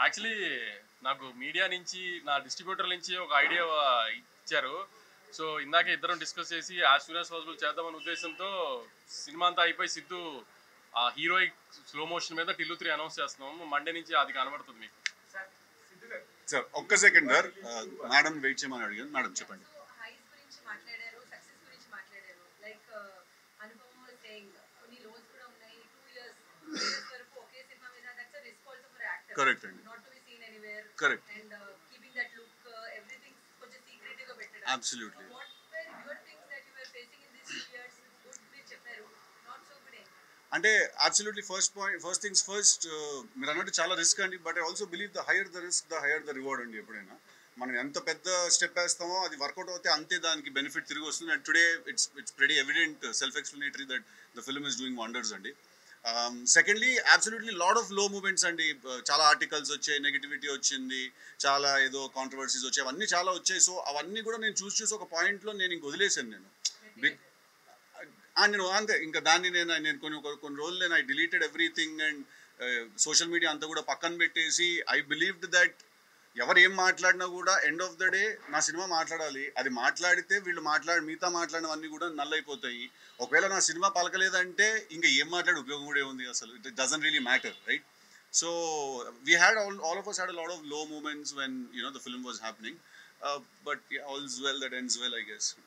Actually నాకు media నుంచి నా డిస్ట్రిబ్యూటర్ నుంచి ఒక ఐడియా ఇచ్చారు సో ఇందాక ఇద్దరం డిస్కస్ చేసి యాజ్ సూన్ యాజ్ పాసిబుల్ చేద్దామనే ఉద్దేశంతో సినిమా అంతా అయిపోయి సిద్ధు ఆ హీరోయిక్ స్లో మోషన్ మీద టిల్లు త్రీ అనౌన్స్ చేస్తున్నాము మండే నుంచి అది కనబడుతుంది మీకు సార్ ఒక్క సెకండ్ సార్ మేడం వెయిట్ చేయమని అడిగాను మేడం చెప్పండి సో హైస్ గురించి మాట్లాడారు సక్సెస్ గురించి మాట్లాడారు లైక్ అనుభవం సేయింగ్ కొన్ని లోన్స్ కూడా ఉన్నాయి టూ ఇయర్స్ ఇయర్స్ వరకు ఒకే సినిమా మీద that's risk also for actor Correct అండి. Not to be seen anywhere Correct. And keeping that look everything కొంచెం సీక్రెట్ గా పెట్టడం Absolutely. What were your things that you were facing in this years good మీరు చెప్పారు not so good అంటే absolutely first point first things first మీరు అన్నట్టు చాలా risk అండి but I also believe the higher the risk the higher the reward అండి ఎప్పుడైనా మనం ఎంత పెద్ద స్టెప్ వేస్తామో అది వర్కౌట్ అవుతే అంతే దానికి బెనిఫిట్ తిరిగి వస్తుంది and today it's it's very evident self explanatory that the film is doing wonders అండి secondly absolutely lot of low moments అండి Uh, చాలా ఆర్టికల్స్ వచ్చాయి నెగిటివిటీ వచ్చింది చాలా ఏదో కాంట్రవర్సీస్ వచ్చాయి అవన్నీ చాలా వచ్చాయి సో అవన్నీ కూడా నేను చూసి చూసి ఒక పాయింట్లో నేను ఇంక వదిలేశాను నేను బిగ్ ఆ, నేను అంతే ఇంకా దాన్ని నేను నేను కొన్ని ఒక- కొన్ని రోజులు నేను I deleted everything and social media అంతా కూడా పక్కన పెట్టేసి ఐ బిలీవ్డ్ దట్ ఎవరు ఏం మాట్లాడినా కూడా ఎండ్ ఆఫ్ ద డే నా సినిమా మాట్లాడాలి అది మాట్లాడితే వీళ్ళు మాట్లాడి మిగతా మాట్లాడినవన్నీ కూడా నల్లైపోతాయి ఒకవేళ నా సినిమా పలకలేదంటే ఇంకా ఏం మాట్లాడే ఉపయోగం కూడా ఏముంది అసలు it doesn't really matter right so we had all all of us had lot of low moments when you know the film was happening but all's well that ends well I guess